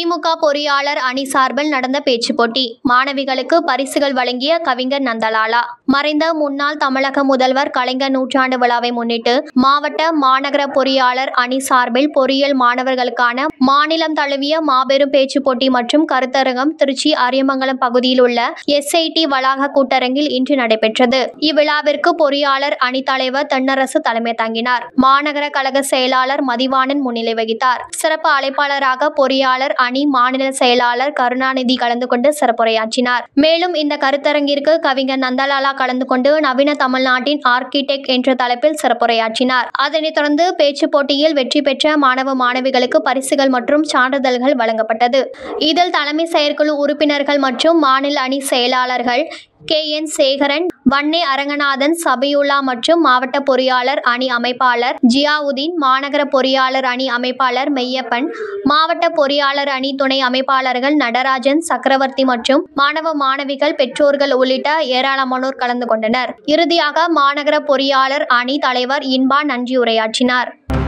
திமுக பொறியாளர் அணி சார்பில் நடந்த பேச்சு போட்டி மாணவிகளுக்கு பரிசுகள் வழங்கிய கவிஞர் நந்தலாலா மறைந்த முன்னாள் தமிழக முதல்வர் கலைஞர் நூற்றாண்டு விழாவை முன்னிட்டு மாவட்ட மாநகர பொறியாளர் அணி சார்பில் பொறியியல் மாணவர்களுக்கான மாநிலம் தழுவிய மாபெரும் பேச்சு போட்டி மற்றும் கருத்தரங்கம் திருச்சி அரியமங்கலம் பகுதியில் உள்ள எஸ்ஐடி வளாக கூட்டரங்கில் இன்று நடைபெற்றது இவ்விழாவிற்கு பொறியாளர் அணி தலைவர் தென்னரசு தலைமை தாங்கினார் மாநகர கழக செயலாளர் மதிவாணன் முன்னிலை வகித்தார் சிறப்பு அழைப்பாளராக பொறியாளர் அணி மாநில செயலாளர் கருணாநிதி கலந்து கொண்டு சிறப்புரையாற்றினார் மேலும் இந்த கருத்தரங்கிற்கு கவிஞர் நந்தலாலா கலந்து கொண்டு நவீன தமிழ்நாட்டின் ஆர்கிடெக்ட் என்ற தலைப்பில் சிறப்புரையாற்றினார் அதனைத் தொடர்ந்து பேச்சு போட்டியில் வெற்றி பெற்ற மாணவ மாணவிகளுக்கு பரிசுகள் மற்றும் சான்றிதழ்கள் வழங்கப்பட்டது இதில் தலைமை செயற்குழு உறுப்பினர்கள் மற்றும் மாநில அணி செயலாளர்கள் கே என் சேகரன் வன்னே அரங்கநாதன் சபியுல்லா மற்றும் மாவட்ட பொறியாளர் அணி அமைப்பாளர் ஜியாவுதீன் மாநகர பொறியாளர் அணி அமைப்பாளர் மெய்யப்பன் மாவட்ட பொறியாளர் அணி துணை அமைப்பாளர்கள் நடராஜன் சக்கரவர்த்தி மற்றும் மாணவ மாணவிகள் பெற்றோர்கள் உள்ளிட்ட ஏராளமானோர் கலந்து கொண்டனர் இறுதியாக மாநகர பொறியாளர் அணி தலைவர் இன்பா நன்றி உரையாற்றினார்